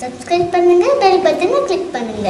Subscribe பண்ணுங்க bell பட்டனை click பண்ணுங்க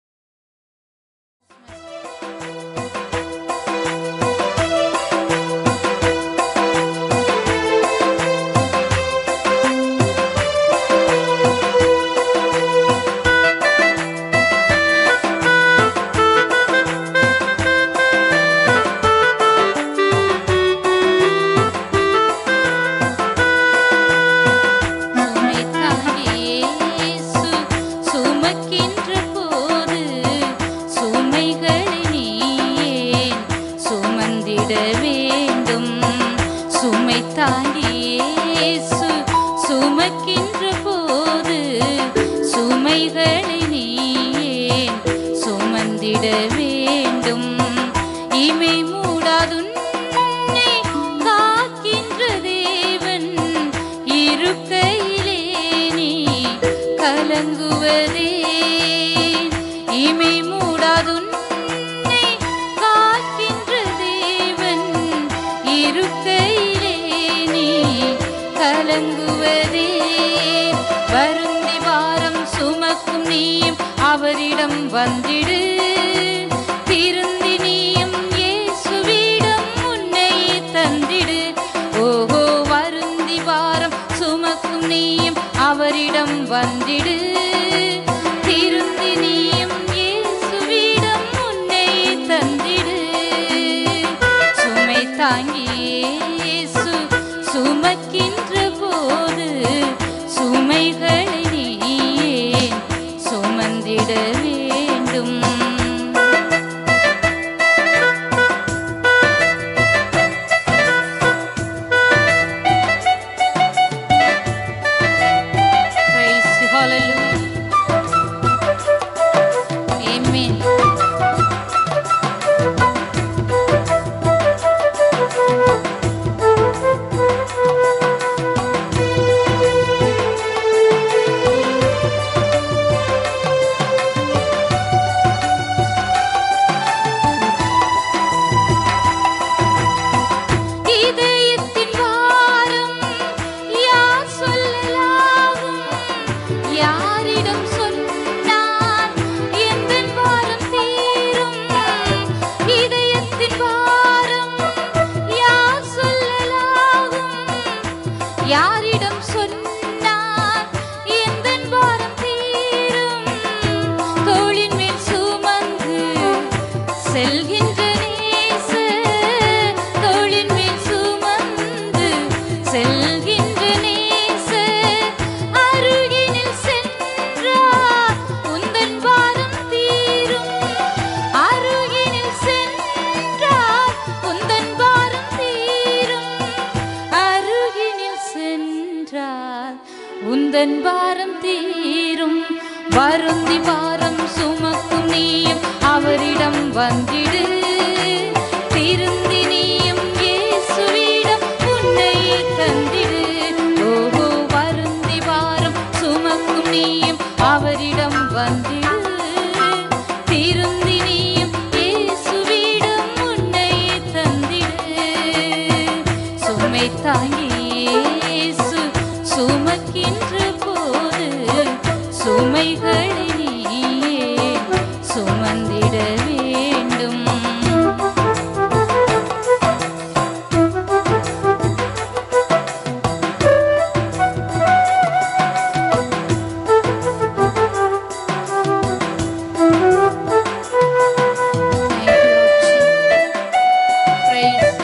சுமை தாங்கி இயேசு சுமக்கின்ற போது சுமைகளை நீ ஏன் சுமந்திட வேண்டும் சுமை தாங்கி இயேசு சுமக்கின்ற போது சுமைகளை நீ ஏன் சுமந்திட வேண்டும் இமை மூடாதுன்னை காக்கின்ற தேவன் இருக்கையிலே நீ கலங்குவதே இமை மூடாதுன்னை காக்கின்ற தேவன் இருக்கையிலே நீ கலங்குவதே வருந்தி வாரம் சுமக்கும் நீயும் அவரிடம் வந்திடு திருந்தி நீயும் இயேசுவிடம் உன்னை தந்திடு ஓஹோ வருந்தி வாரம் சுமக்கும் நீயும் அவரிடம் வந்திடு திருந்தி நீயும் இயேசுவிடம் உன்னை தந்திடு சுமை தாங்கி இயேசு சுமக்கின்ற போது சுமைகளை நீ ஏன் சுமந்திட வேண்டும் Praise you, hallelujah. Amen. இதயத்தின் வாரம் யார் சொல்லலாகும் யாரிடம் சொன்னால் எந்த வாரம் தீரும் இதயத்தின் வாரம் யார் சொல்லலாகும் யாரிடம் சொன்னால் எந்த வாரம் தீரும் தோளின் மேல் சுமந்து செல்கின்ற நேச தோளின் மேல் சுமந்து செல்கின்ற நேச அருகினில் சென்றார் உந்தன் வாரம் தீரும் அருகினில் சென்றார் உந்தன் வாரம் தீரும் அருகினில் சென்றால் உந்தன் வாரம் தீரும் வருந்தி வாரம் சுமக்கும் நீயும் அவரிடம் வந்திடு திருந்தி நீயும் இயேசுவிடம் உன்னை தந்திடு ஓஹோ வருந்தி வாரம் சுமக்கும் நீயும் அவரிடம் வந்திடு திருந்தி நீயும் இயேசுவிடம் உன்னை தந்திடு சுமை தாங்கி இயேசு சுமக்கின்ற போது சுமைகளை நீயே சுமந்திட வேண்டும் Thank you, Lord Jesus. Praise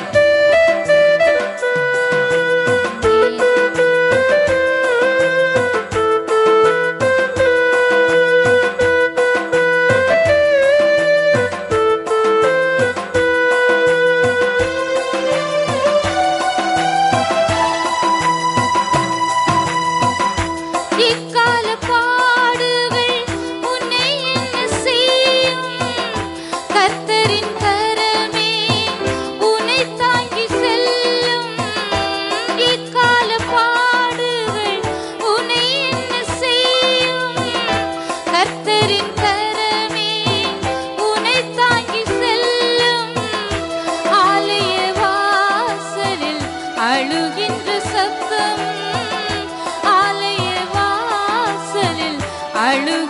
இக்கால பாடுகள் உன்னை என்ன செய்யும் கர்த்தரின் கரமே உன்னை தாங்கி செல்லும் இக்கால பாடுகள் உன்னை என்ன செய்யும் கர்த்தரின் கரமே உன்னை தாங்கி செல்லும் ஆலய வாசலில் அழுகின்ற சத்தம் ஆலய வாசலில்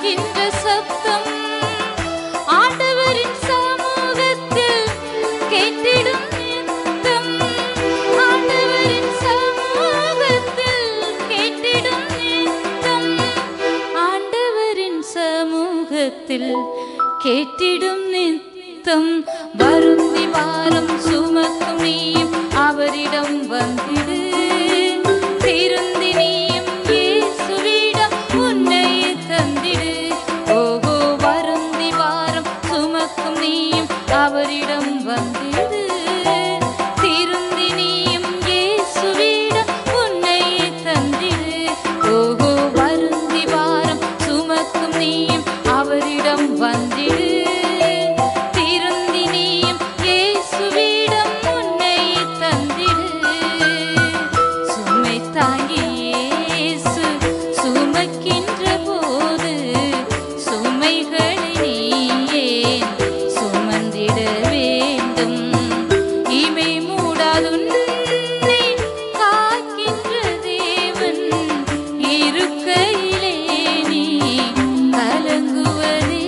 வருகின்ற சப்தம் ஆண்டவரின் சமூகத்தில் கேட்டிடும் நித்தம் ஆண்டவரின் சமூகத்தில் கேட்டிடும் நித்தம் ஆண்டவரின் சமூகத்தில் கேட்டிடும் நித்தம் வருந்தி வாரம் சுமக்கும் நீயும் அவரிடம் வந்திடு திருந்தி நீயும் இயேசுவிடம் உன்னை தந்திடு ஓகோ வருந்தி வாரம் சுமக்கும் நீயும் அவரிடம் வந்திடு திருந்தி நீயும் இயேசுவிடம் உன்னை தந்திடு ஓகோ வருந்தி வாரம் சுமக்கும் நீயும் அவரிடம் வந்திடு திருந்தி நீயும் இயேசுவிடம் உன்னை தந்திடு சுமை தாங்கி இயேசு சுமக்கின்ற போது சுமைகளை நீயே சுமந்திட வேண்டும் இமை மூடாதுன்னை காக்கின்ற தேவன் இருக்கையிலே நீ கலங்குவதே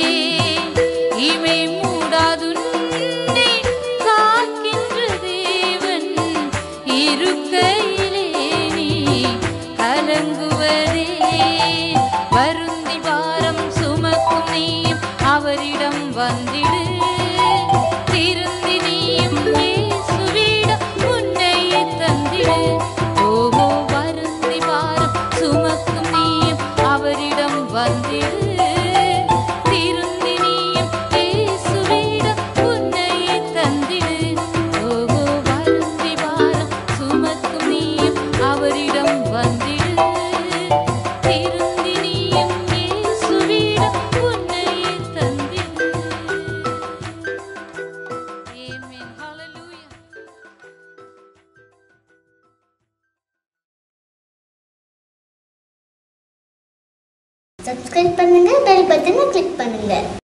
இமை மூடாதுன்னை காக்கின்ற தேவன் இருக்கையிலே நீ கலங்குவதே வருந்தி வாரம் சுமக்கும் நீயும் அவரிடம் வந்திடு திருந்தி நீயும் இயேசுவிடம் உன்னை தந்திடு ஓஹோ வருந்தி வாரம் சுமக்கும் நீயும் அவரிடம் வந்திடு திருந்தி நீயும் இயேசுவிடம் உன்னை தந்திடு ஓஹோ வருந்தி வாரம் சுமக்கும் நீயும் அவரிடம் வந்திடு திருந்தி நீயும் இயேசுவிடம் உன்னை தந்திடு Amen. Hallelujah. சப்ஸ்கிரைப் பண்ணுங்க பெல் பட்டனை கிளிக் பண்ணுங்க